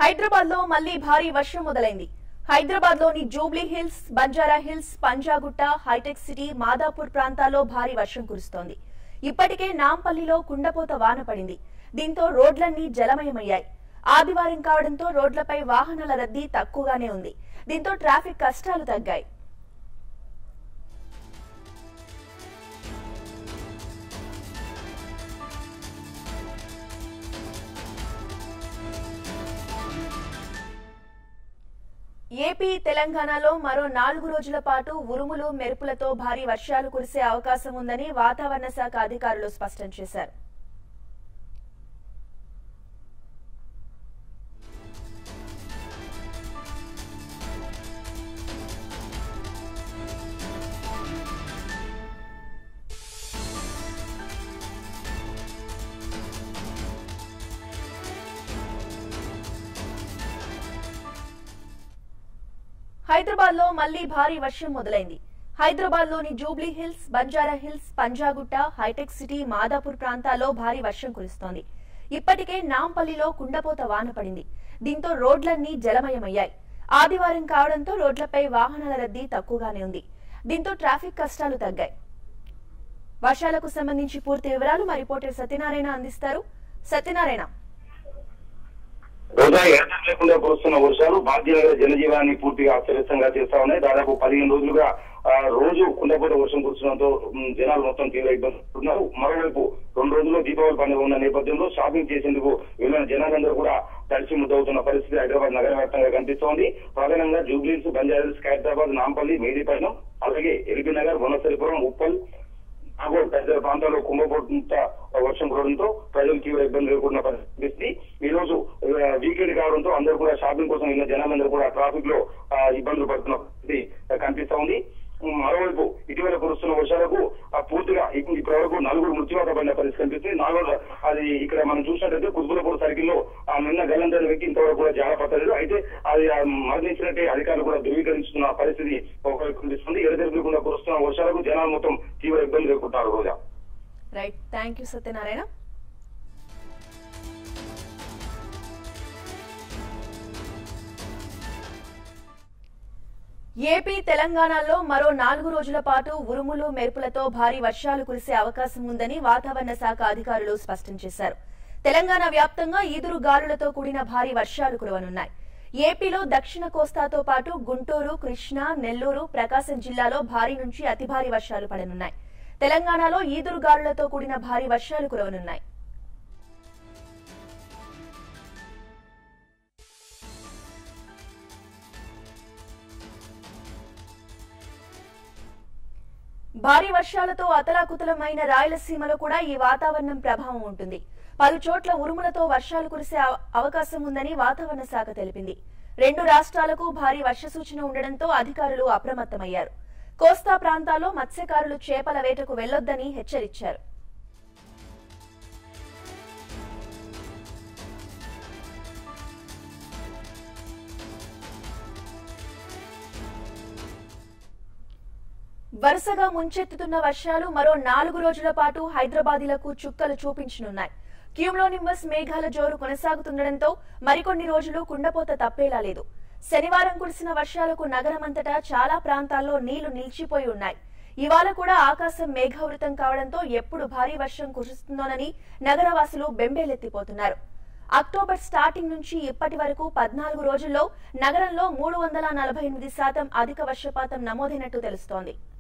హైదరాబాద్ లో మళ్లీ భారీ వర్షం మొదలైంది హైదరాబాద్ లోని జూబ్లీ హిల్స్ బంజారా హిల్స్ పంజాగుట్ట హైటెక్ సిటీ మాదాపూర్ ప్రాంతాల్లో భారీ వర్షం కురుస్తోంది ఇప్పటికే నాంపల్లిలో కుండపోత వాన పడింది దీంతో రోడ్లన్నీ జలమయమయ్యాయి ఆదివారం కావడంతో రోడ్లపై వాహనాల రద్దీ తక్కువగానే ఉంది దీంతో ట్రాఫిక్ కష్టాలు తగ్గాయి ఏపీ తెలంగాణలో మరో నాలుగు రోజుల పాటు ఉరుములు మెరుపులతో భారీ వర్షాలు కురిసే అవకాశం ఉందని వాతావరణ శాఖ అధికారులు స్పష్టం చేశారు హైదరాబాద్ లో మళ్లీ భారీ వర్షం మొదలైంది హైదరాబాద్ లోని జూబ్లీ హిల్స్ బంజారా హిల్స్ పంజాగుట్ట హైటెక్ సిటీ మాదాపూర్ ప్రాంతాల్లో భారీ వర్షం కురుస్తోంది ఇప్పటికే నాంపల్లిలో కుండపోత వాన పడింది దీంతో రోడ్లన్నీ జలమయమయ్యాయి ఆదివారం కావడంతో రోడ్లపై వాహనాల రద్దీ తక్కువగానే ఉంది దీంతో ట్రాఫిక్ కష్టాలు తగ్గాయి వర్షాలకు సంబంధించి పూర్తి వివరాలు మా రిపోర్టర్ సత్యనారాయణ అందిస్తారు సత్యనారాయణ రోజా ఎడతెరిపి లేకుండా కురుస్తున్న వర్షాలు భాగ్యనగర జనజీవనాన్ని పూర్తిగా అస్తవ్యస్తంగా చేస్తా ఉన్నాయి దాదాపు పదిహేను రోజులుగా ఆ, రోజు కుండపోత వర్షం కురుస్తుండటంతో ఉమ్, జనాలు మొత్తం తీవ్ర ఇబ్బంది పడుతున్నారు మరోవైపు రెండు రోజుల్లో దీపావళి పండుగ ఉన్న నేపథ్యంలో షాపింగ్ చేసేందుకు వెళ్ళిన జనాలందరూ కూడా తడిసి ముద్దవుతున్న పరిస్థితి హైదరాబాద్ నగర వ్యాప్తంగా కనిపిస్తోంది ప్రధానంగా జూబ్లీస్ బంజారాహిల్స్ ఖైరతాబాద్ నాంపల్లి మేడిపైన అలాగే ఎల్బీ నగర్ వనసరిపురం ఉప్పల్ నాగోల్ తదితర ప్రాంతాల్లో కుంభపోత వర్షం కురవడంతో ప్రజలు తీవ్ర ఇబ్బంది ఎదుర్కొన్న పరిస్థితి ఈ రోజు ఆ, వీకెండ్ కావడంతో అందరూ కూడా షాపింగ్ కోసం వెళ్ళిన జనాలందరూ కూడా ట్రాఫిక్ లో ఆ, ఇబ్బందులు పడుతున్న పరిస్థితి ఆ, కనిపిస్తా ఉంది ఉమ్, మరోవైపు ఇటీవల కురుస్తున్న వర్షాలకు ఆ, పూర్తిగా ఇప్పుడు ఇప్పటి వరకు నలుగురు మృత్యువాత పడిన పరిస్థితి కనిపిస్తుంది నాలుగు అది ఇక్కడ మనం చూసినట్టయితే కుత్బులపూర్ సర్కిల్ లో ఆ నిన్న గల్లంతైన వ్యక్తి ఇంతవరకు కూడా జాగ్రత్తలేదు అయితే అది ఆ, మరణించినట్టే అధికారులు కూడా ధృవీకరిస్తున్న పరిస్థితి ఒకవైపు కనిపిస్తుంది ఎడతెరిపికుండా కురుస్తున్న వర్షాలకు జనాలు మొత్తం తీవ్ర ఇబ్బంది ఎదుర్కొంటారు Roja right thank you Satyanarayana AP తెలంగాణలో మరో నాలుగు రోజుల పాటు ఉరుములు మెరుపులతో భారీ వర్షాలు కురిసే అవకాశం ఉందని వాతావరణ శాఖ అధికారులు స్పష్టం చేశారు తెలంగాణ వ్యాప్తంగా ఈదురు గాలులతో కూడిన భారీ వర్షాలు కురవనున్నాయి ఏపీలో దక్షిణ కోస్తాతో పాటు గుంటూరు కృష్ణా నెల్లూరు ప్రకాశం జిల్లాలో భారీ నుంచి అతి భారీ వర్షాలు పడనున్నాయి తెలంగాణలో ఈదురు గాలులతో కూడిన భారీ వర్షాలు కురవనున్నాయి భారీ వర్షాలతో అతలాకుతలమైన రాయలసీమలో కూడా ఈ వాతావరణం ప్రభావం ఉంటుంది పలు చోట్ల ఉరుములతో వర్షాలు కురిసే అవ- అవకాశం ఉందని వాతావరణ శాఖ తెలిపింది రెండు రాష్ట్రాలకు భారీ వర్ష సూచన ఉండడంతో అధికారులు అప్రమత్తమయ్యారు కోస్తా ప్రాంతాల్లో మత్స్యకారులు చేపల వేటకు వెళ్లొద్దని హెచ్చరించారు వరుసగా ముంచెత్తుతున్న వర్షాలు మరో నాలుగు రోజుల పాటు హైదరాబాదీలకు చుక్కలు చూపించనున్నాయి క్యూమ్లోనింబస్ మేఘాల జోరు కొనసాగుతుండటంతో మరికొన్ని రోజులు కుండపోత తప్పేలా లేదు శనివారం కురిసిన వర్షాలకు నగరమంతటా చాలా ప్రాంతాల్లో నీళ్లు నిలిచిపోయి ఉన్నాయి ఇవాళ కూడా ఆకాశం మేఘావృతం కావడంతో ఎప్పుడు భారీ వర్షం కురుస్తుందోనని నగరవాసులు బెంబేలెత్తిపోతున్నారు అక్టోబర్ స్టార్టింగ్ నుంచి ఇప్పటి వరకు పద్నాలుగు రోజుల్లో నగరంలో మూడు వందల నలభై ఎనిమిది శాతం అధిక వర్షపాతం నమోదైనట్టు తెలుస్తోంది